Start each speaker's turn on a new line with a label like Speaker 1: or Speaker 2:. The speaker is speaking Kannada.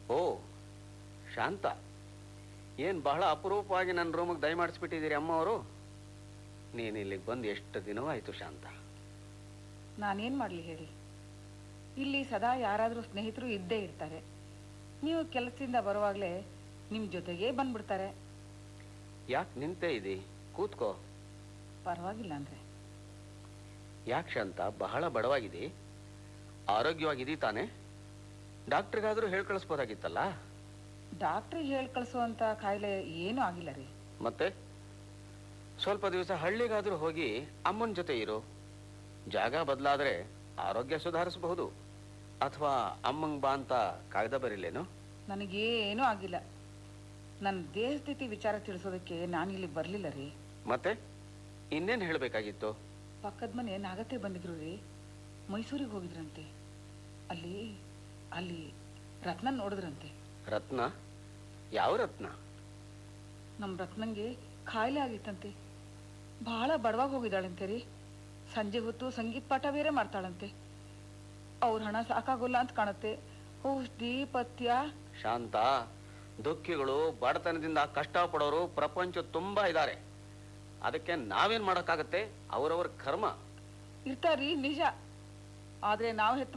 Speaker 1: ಓ ಶಾಂತ ಏನು ಬಹಳ ಅಪರೂಪವಾಗಿ ನನ್ನ ರೂಮಿಗೆ ದಯಮಾಡಿಸ್ಬಿಟ್ಟಿದ್ದೀರಿ ಅಮ್ಮ ಅವರು ನೀನು ಇಲ್ಲಿಗೆ ಬಂದು ಎಷ್ಟು ದಿನವಾಯಿತು ಶಾಂತ
Speaker 2: ನಾನೇನು ಮಾಡಲಿ ಹೇಳಿ ಇಲ್ಲಿ ಸದಾ ಯಾರಾದರೂ ಸ್ನೇಹಿತರು ಇದ್ದೇ ಇರ್ತಾರೆ ನೀವು ಕೆಲಸದಿಂದ ಬರುವಾಗಲೇ ನಿಮ್ಮ ಜೊತೆಗೇ ಬಂದ್ಬಿಡ್ತಾರೆ
Speaker 1: ಯಾಕೆ ನಿಂತೇ ಇದಿ ಕೂತ್ಕೋ
Speaker 2: ಪರವಾಗಿಲ್ಲ ಅಂದರೆ
Speaker 1: ಯಾಕೆ ಶಾಂತ ಬಹಳ ಬಡವಾಗಿದೆ ಆರೋಗ್ಯವಾಗಿದ್ದೀ ತಾನೆ ಡಾಕ್ಟ್ರಿಗಾದರೂ ಹೇಳಿ ಕಳಿಸ್ಬೋದಾಗಿತ್ತಲ್ಲ
Speaker 2: ಡಾಕ್ಟ್ರಿಗೆ ಹೇಳಿ ಕಳಿಸುವಂಥ ಕಾಯಿಲೆ ಏನೂ ಆಗಿಲ್ಲ ರೀ
Speaker 1: ಮತ್ತೆ ಸ್ವಲ್ಪ ದಿವಸ ಹಳ್ಳಿಗಾದರೂ ಹೋಗಿ ಅಮ್ಮನ ಜೊತೆ ಇರು ಜಾಗ ಬದಲಾದರೆ ಆರೋಗ್ಯ ಸುಧಾರಿಸಬಹುದು ಅಥವಾ ಅಮ್ಮಂಗ್ ಬಾ ಅಂತ ಕಾಗದ ಬರಿಲೇನು
Speaker 2: ನನಗೇನೂ ಆಗಿಲ್ಲ ನನ್ನ ದೇಹ ಸ್ಥಿತಿ ವಿಚಾರ ತಿಳಿಸೋದಕ್ಕೆ ನಾನು ಇಲ್ಲಿಗೆ ಬರಲಿಲ್ಲ ರೀ
Speaker 1: ಮತ್ತೆ ಇನ್ನೇನು ಹೇಳಬೇಕಾಗಿತ್ತು
Speaker 2: ಪಕ್ಕದ ಮನೆ ನಾಗತ್ತೆ ಬಂದಿದ್ರು ರೀ ಮೈಸೂರಿಗೆ ಹೋಗಿದ್ರಂತೆ ಅಲ್ಲಿ ಅಲ್ಲಿ ರತ್ನ ನೋಡಿದ್ರಂತೆ
Speaker 1: ರತ್ನ ಯಾವ ರತ್ನ
Speaker 2: ನಮ್ಮ ರತ್ನಂಗೆ ಕಾಯಿಲೆ ಆಗಿತ್ತಂತೆ ಬಹಳ ಬಡವಾಗಿ ಹೋಗಿದ್ದಾಳಂತೆ ರೀ ಸಂಜೆ ಹೊತ್ತು ಸಂಗೀತ ಪಾಠ ಬೇರೆ ಮಾಡ್ತಾಳಂತೆ ಅವ್ರ ಹಣ ಸಾಕಾಗೋಲ್ಲ ಅಂತ ಕಾಣುತ್ತೆ ಔಷಧಿ ಪಥ್ಯ
Speaker 1: ಶಾಂತ ದುಃಖಿಗಳು ಬಡತನದಿಂದ ಕಷ್ಟಪಡೋರು ಪ್ರಪಂಚ ತುಂಬಾ ಇದ್ದಾರೆ ಅದಕ್ಕೆ ನಾವೇನ್ ಮಾಡೋಕ್ಕಾಗತ್ತೆ ಅವರವರ ಕರ್ಮ
Speaker 2: ಇರ್ತಾರ್ರಿ ನಿಜ ಆದರೆ ನಾವು ಹೆತ್ತ